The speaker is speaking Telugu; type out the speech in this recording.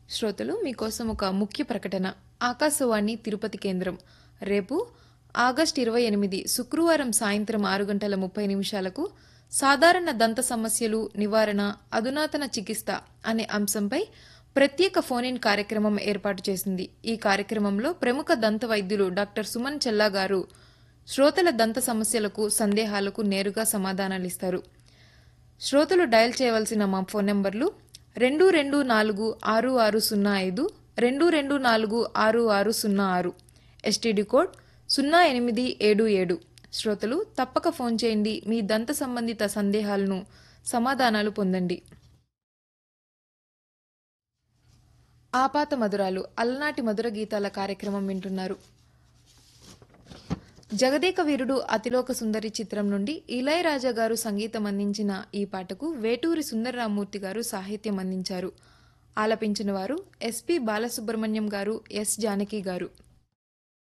శ్రోతలు మీకోసం ఒక ముఖ్య ప్రకటన ఆకాశవాణి తిరుపతి కేంద్రం రేపు ఆగస్టు ఇరవై ఎనిమిది శుక్రవారం సాయంత్రం ఆరు గంటల ముప్పై నిమిషాలకు సాధారణ దంత సమస్యలు నివారణ అధునాతన చికిత్స అనే అంశంపై ప్రత్యేక ఫోన్ ఇన్ కార్యక్రమం ఏర్పాటు చేసింది ఈ కార్యక్రమంలో ప్రముఖ దంత వైద్యులు డాక్టర్ సుమన్ చెల్లా గారు శ్రోతల దంత సమస్యలకు సందేహాలకు నేరుగా సమాధానాలిస్తారు శ్రోతలు డయల్ చేయవలసిన మా ఫోన్ నంబర్లు రెండు రెండు నాలుగు ఆరు ఆరు సున్నా ఐదు రెండు రెండు నాలుగు ఆరు ఆరు సున్నా ఆరు ఎస్టీడీ కోడ్ సున్నా ఎనిమిది ఏడు ఏడు శ్రోతలు తప్పక ఫోన్ చేయండి మీ దంత సంబంధిత సందేహాలను సమాధానాలు పొందండి ఆపాత మధురాలు అలనాటి మధుర గీతాల కార్యక్రమం వింటున్నారు జగదేక వీరుడు అతిలోక సుందరి చిత్రం నుండి ఇళయరాజా గారు సంగీతం అందించిన ఈ పాటకు వేటూరి సుందరరామూర్తి గారు సాహిత్యం అందించారు ఆలపించిన వారు ఎస్పి బాలసుబ్రహ్మణ్యం గారు ఎస్ జానకి గారు